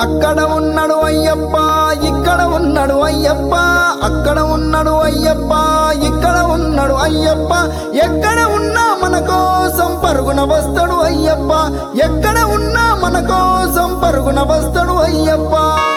అక్కడ ఉన్నాడు అయ్యప్ప ఇక్కడ ఉన్నాడు అయ్యప్ప అక్కడ ఉన్నాడు అయ్యప్ప ఇక్కడ ఉన్నాడు అయ్యప్ప ఎక్కడ ఉన్నా మన కోసం పరుగున వస్తాడు అయ్యప్ప ఎక్కడ ఉన్నా మన కోసం పరుగున వస్తాడు అయ్యప్ప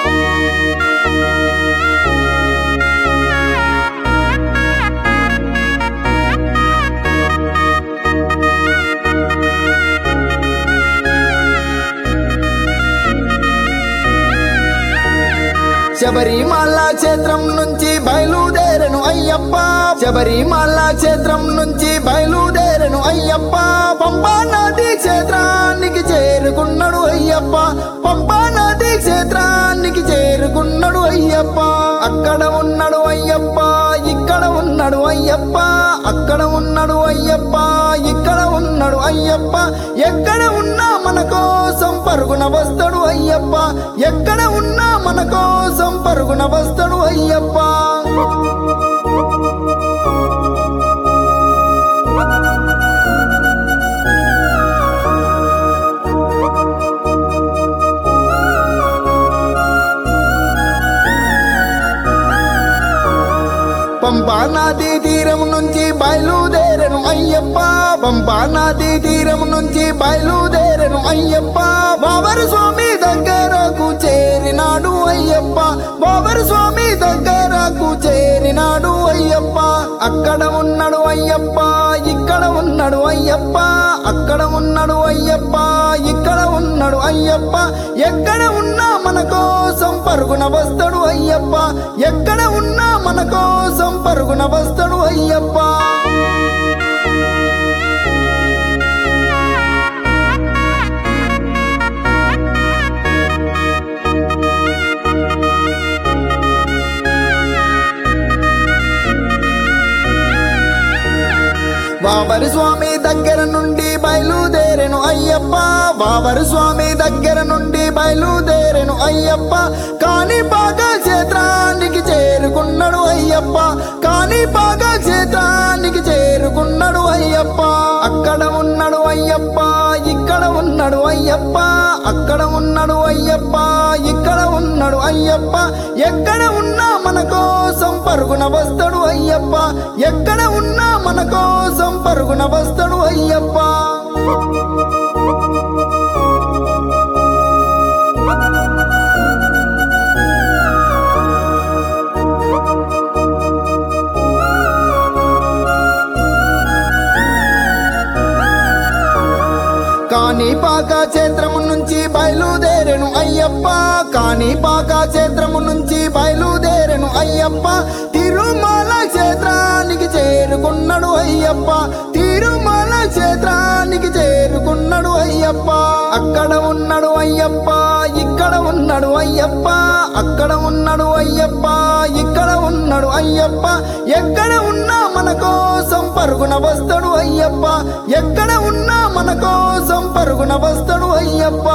శబరిమల క్షేత్రం నుంచి బయలుదేరను అయ్యప్ప శబరిమల క్షేత్రం నుంచి బయలుదేరను అయ్యప్ప పంపా నది క్షేత్రానికి చేరుకున్నాడు అయ్యప్ప పంపా నది క్షేత్రానికి చేరుకున్నాడు అయ్యప్ప అక్కడ ఉన్నాడు అయ్యప్ప ఇక్కడ ఉన్నాడు అయ్యప్ప అక్కడ ఉన్నాడు అయ్యప్ప ఇక్కడ ఉన్నాడు అయ్యప్ప ఎక్కడ ఉన్నా మన కోసం పరుగున వస్తాడు అయ్యప్ప ఎక్కడ ఉన్నా మన కోసం పరుగున వస్తాడు అయ్యప్ప పంపా నది తీరం నుంచి బయలుదేరను అయ్యప్ప పంపా నది తీరం నుంచి బయలుదేరను అయ్యప్ప బాబరు స్వామి దగ్గరకు చేరినాడు అయ్యప్ప బాబరు స్వామి దగ్గరకు చేరినాడు అయ్యప్ప అక్కడ ఉన్నాడు అయ్యప్ప ఇక్కడ ఉన్నాడు అయ్యప్ప అక్కడ ఉన్నాడు అయ్యప్ప ఇక్కడ ఉన్నాడు అయ్యప్ప ఎక్కడ ఉన్నా మన కోసం పరుగున వస్తాడు అయ్యప్ప ఎక్కడ ఉన్నా మన కోసం పరుగున వస్తాడు అయ్యప్ప బాబరు స్వామి దగ్గర నుండి బయలుదేరెను అయ్యప్ప బాబరు స్వామి దగ్గర నుండి బయలుదేరెను అయ్యప్ప కాని బాగా క్షేత్రానికి చేరుకున్నాడు అయ్యప్ప కాని బాగా క్షేత్రానికి చేరుకున్నాడు అయ్యప్ప అక్కడ ఉన్నాడు అయ్యప్ప ఇక్కడ ఉన్నాడు అయ్యప్ప అక్కడ ఉన్నాడు అయ్యప్ప ఇక్కడ ఉన్నాడు అయ్యప్ప ఎక్కడ ఉన్నా మన కోసం పరుగున వస్తాడు అయ్యప్ప ఎక్కడ ఉన్నా మన కోసం పరుగున వస్తాడు అయ్యప్ప కాణిపాక క్షేత్రము నుంచి బయలుదేరెను అయ్యప్ప కాణిపాక క్షేత్రము నుంచి బయలుదేరెను అయ్యప్ప తిరుమల క్షేత్రానికి చేరుకున్నాడు అయ్యప్ప తిరుమల క్షేత్రానికి చేరుకున్నాడు అయ్యప్ప అక్కడ ఉన్నాడు అయ్యప్ప ఇక్కడ ఉన్నాడు అయ్యప్ప అక్కడ ఉన్నాడు అయ్యప్ప ఇక్కడ ఉన్నాడు అయ్యప్ప ఎక్కడ ఉన్నా మన కోసం పరుగున వస్తాడు అయ్యప్ప ఎక్కడ ఉన్నా మన కోసం పరుగున వస్తాడు అయ్యప్ప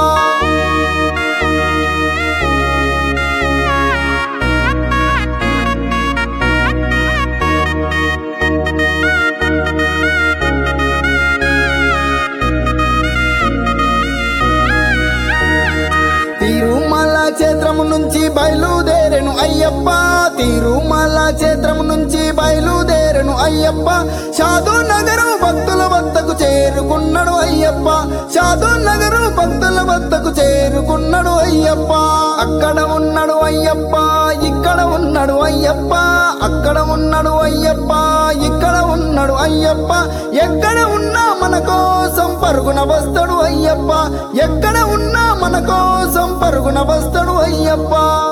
తిరుమల క్షేత్రము నుంచి బయలుదేరెను అయ్యప్ప తిరుమల క్షేత్రము నుంచి బయలుదేరెను అయ్యప్ప సాధు నగరు భక్తుల వద్దకు చేరుకున్నాడు అయ్యప్ప సాధు నగరు భక్తుల వద్దకు చేరుకున్నాడు అయ్యప్ప అక్కడ ఉన్నాడు అయ్యప్ప ఇక్కడ ఉన్నాడు అయ్యప్ప అక్కడ ఉన్నాడు అయ్యప్ప ఇక్కడ ఉన్నాడు అయ్యప్ప ఎక్కడ ఉన్నా మన కోసం పరుగున వస్తాడు అయ్యప్ప ఎక్కడ ఉన్నా మన కోసం పరుగున వస్తాడు అయ్యప్ప